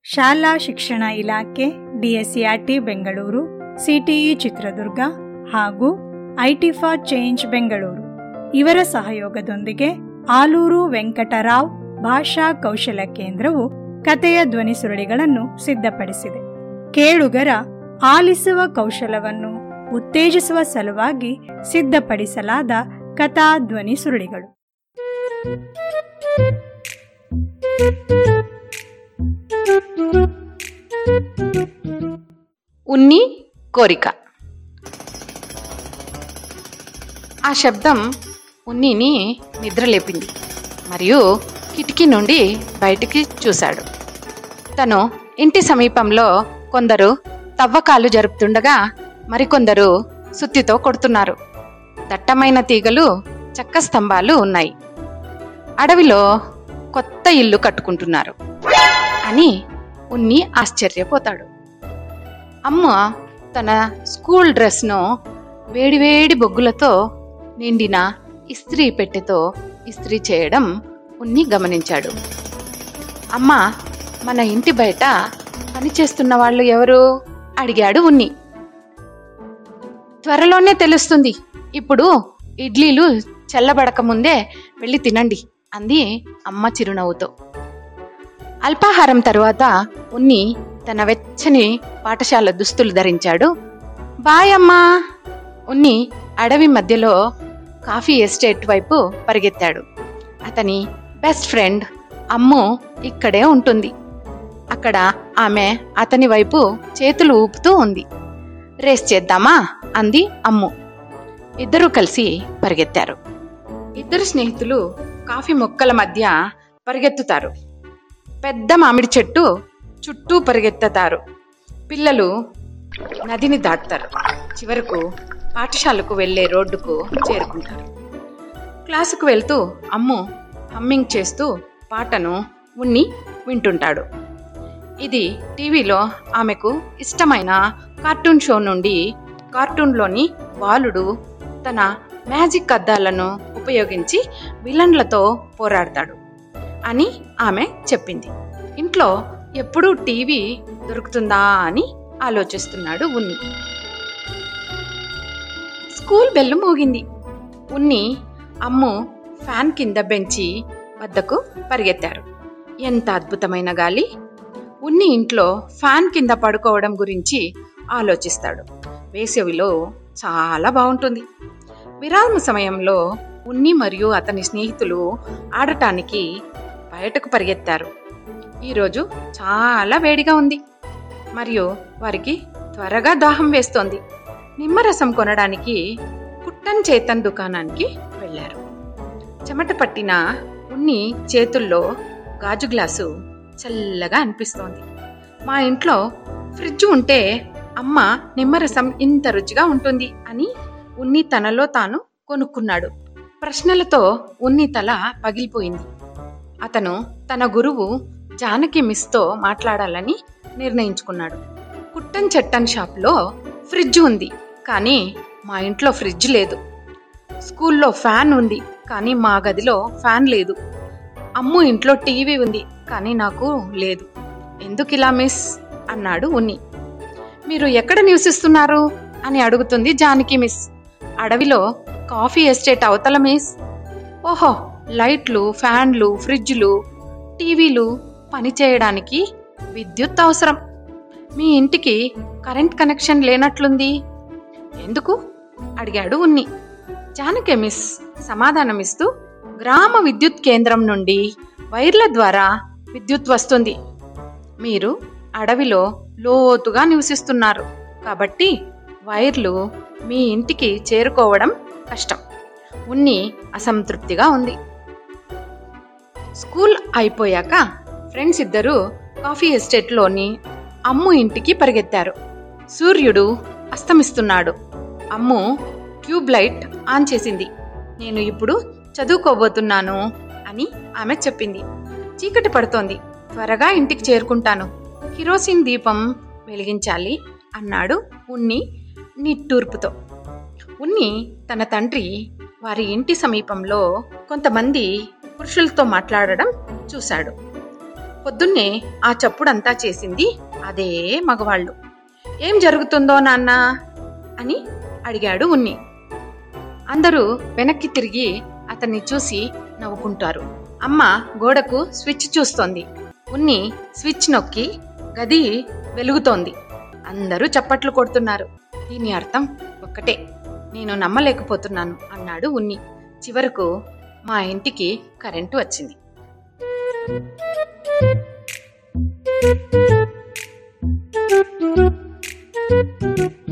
ಶಾಲಾ ಶಿಕ್ಷಣ ಇಲಾಖೆ ಡಿಎಸ್ಸಿಆರ್ಟಿ ಬೆಂಗಳೂರು ಸಿಟಿಇ ಚಿತ್ರದುರ್ಗ ಹಾಗೂ ಐಟಿ ಫಾರ್ ಚೇಂಜ್ ಬೆಂಗಳೂರು ಇವರ ಸಹಯೋಗದೊಂದಿಗೆ ಆಲೂರು ವೆಂಕಟರಾವ್ ಭಾಷಾ ಕೌಶಲ ಕೇಂದ್ರವು ಕಥೆಯ ಧ್ವನಿ ಸುರುಳಿಗಳನ್ನು ಸಿದ್ಧಪಡಿಸಿದೆ ಕೇಳುಗರ ಆಲಿಸುವ ಕೌಶಲವನ್ನು ಉತ್ತೇಜಿಸುವ ಸಲುವಾಗಿ ಸಿದ್ಧಪಡಿಸಲಾದ ಕಥಾ ಧ್ವನಿ ಸುರುಳಿಗಳು ఉన్ని కోరిక ఆ శబ్దం ఉన్నిని నిద్రలేపింది మరియు కిటికీ నుండి బయటికి చూశాడు తను ఇంటి సమీపంలో కొందరు తవ్వకాలు జరుపుతుండగా మరికొందరు సుత్తితో కొడుతున్నారు దట్టమైన తీగలు చెక్క స్తంభాలు ఉన్నాయి అడవిలో కొత్త ఇల్లు కట్టుకుంటున్నారు అని ఉన్ని ఆశ్చర్యపోతాడు అమ్మ తన స్కూల్ డ్రెస్ను వేడివేడి బొగ్గులతో నిండిన ఇస్త్రీ పెట్టెతో ఇస్త్రీ చేయడం ఉన్ని గమనించాడు అమ్మ మన ఇంటి బయట పనిచేస్తున్న వాళ్ళు ఎవరు అడిగాడు ఉన్ని త్వరలోనే తెలుస్తుంది ఇప్పుడు ఇడ్లీలు చల్లబడక ముందే వెళ్ళి తినండి అంది అమ్మ చిరునవ్వుతో అల్పాహారం తరువాత ఉన్ని తన వెచ్చని పాఠశాల దుస్తులు ధరించాడు బాయ్ అమ్మా ఉన్ని అడవి మధ్యలో కాఫీ ఎస్టేట్ వైపు పరిగెత్తాడు అతని బెస్ట్ ఫ్రెండ్ అమ్ము ఇక్కడే ఉంటుంది అక్కడ ఆమె అతని వైపు చేతులు ఊపుతూ ఉంది రేస్ చేద్దామా అంది అమ్ము ఇద్దరూ కలిసి పరిగెత్తారు ఇద్దరు స్నేహితులు కాఫీ మొక్కల మధ్య పరిగెత్తుతారు పెద్ద మామిడి చెట్టు చుట్టూ పరిగెత్తుతారు పిల్లలు నదిని దాటుతారు చివరకు పాఠశాలకు వెళ్ళే రోడ్డుకు చేరుకుంటారు క్లాసుకు వెళ్తూ అమ్ము హమ్మింగ్ చేస్తూ పాటను ఉన్ని వింటుంటాడు ఇది టీవీలో ఆమెకు ఇష్టమైన కార్టూన్ షో నుండి కార్టూన్లోని బాలుడు తన మ్యాజిక్ అద్దాలను ఉపయోగించి విలన్లతో పోరాడతాడు అని ఆమె చెప్పింది ఇంట్లో ఎప్పుడూ టీవీ దొరుకుతుందా అని ఆలోచిస్తున్నాడు ఉన్ని స్కూల్ బెల్లు మోగింది ఉన్ని అమ్ము ఫ్యాన్ కింద బెంచి వద్దకు పరిగెత్తారు ఎంత అద్భుతమైన గాలి ఉన్ని ఇంట్లో ఫ్యాన్ కింద పడుకోవడం గురించి ఆలోచిస్తాడు వేసవిలో చాలా బాగుంటుంది విరామ సమయంలో ఉన్ని మరియు అతని స్నేహితులు ఆడటానికి బయటకు పరిగెత్తారు ఈరోజు చాలా వేడిగా ఉంది మరియు వారికి త్వరగా దాహం వేస్తోంది నిమ్మరసం కొనడానికి కుట్టన్ చేతన్ దుకాణానికి వెళ్ళారు చెమట పట్టిన ఉన్ని చేతుల్లో గాజు గ్లాసు చల్లగా అనిపిస్తోంది మా ఇంట్లో ఫ్రిడ్జ్ ఉంటే అమ్మ నిమ్మరసం ఇంత రుచిగా ఉంటుంది అని ఉన్ని తనలో తాను కొనుక్కున్నాడు ప్రశ్నలతో ఉన్ని తల పగిలిపోయింది అతను తన గురువు జానకి మిస్తో మాట్లాడాలని నిర్ణయించుకున్నాడు కుట్టన్ చెట్టన్ షాప్లో ఫ్రిడ్జ్ ఉంది కానీ మా ఇంట్లో ఫ్రిడ్జ్ లేదు స్కూల్లో ఫ్యాన్ ఉంది కానీ మా గదిలో ఫ్యాన్ లేదు అమ్ము ఇంట్లో టీవీ ఉంది కానీ నాకు లేదు ఎందుకు ఇలా మిస్ అన్నాడు ఉన్ని మీరు ఎక్కడ నివసిస్తున్నారు అని అడుగుతుంది జానకి మిస్ అడవిలో కాఫీ ఎస్టేట్ అవతల మిస్ ఓహో లైట్లు ఫ్యాన్లు ఫ్రిడ్జ్లు టీవీలు పనిచేయడానికి విద్యుత్ అవసరం మీ ఇంటికి కరెంట్ కనెక్షన్ లేనట్లుంది ఎందుకు అడిగాడు ఉన్ని జానకి మిస్ సమాధానమిస్తూ గ్రామ విద్యుత్ కేంద్రం నుండి వైర్ల ద్వారా విద్యుత్ వస్తుంది మీరు అడవిలో లోతుగా నివసిస్తున్నారు కాబట్టి వైర్లు మీ ఇంటికి చేరుకోవడం కష్టం ఉన్ని అసంతృప్తిగా ఉంది స్కూల్ అయిపోయాక ఫ్రెండ్స్ ఇద్దరు కాఫీ ఎస్టేట్లోని అమ్ము ఇంటికి పరిగెత్తారు సూర్యుడు అస్తమిస్తున్నాడు అమ్ము ట్యూబ్ లైట్ ఆన్ చేసింది నేను ఇప్పుడు చదువుకోబోతున్నాను అని ఆమె చెప్పింది చీకటి పడుతోంది త్వరగా ఇంటికి చేరుకుంటాను కిరోసిన్ దీపం వెలిగించాలి అన్నాడు ఉన్ని నిట్టూర్పుతో ఉన్ని తన తండ్రి వారి ఇంటి సమీపంలో కొంతమంది పురుషులతో మాట్లాడడం చూశాడు పొద్దున్నే ఆ చప్పుడంతా చేసింది అదే మగవాళ్ళు ఏం జరుగుతుందో నాన్న అని అడిగాడు ఉన్ని అందరూ వెనక్కి తిరిగి అతన్ని చూసి నవ్వుకుంటారు అమ్మ గోడకు స్విచ్ చూస్తోంది ఉన్ని స్విచ్ నొక్కి గది వెలుగుతోంది అందరూ చప్పట్లు కొడుతున్నారు దీని అర్థం ఒక్కటే నేను నమ్మలేకపోతున్నాను అన్నాడు ఉన్ని చివరకు మా ఇంటికి కరెంటు వచ్చింది Thank you.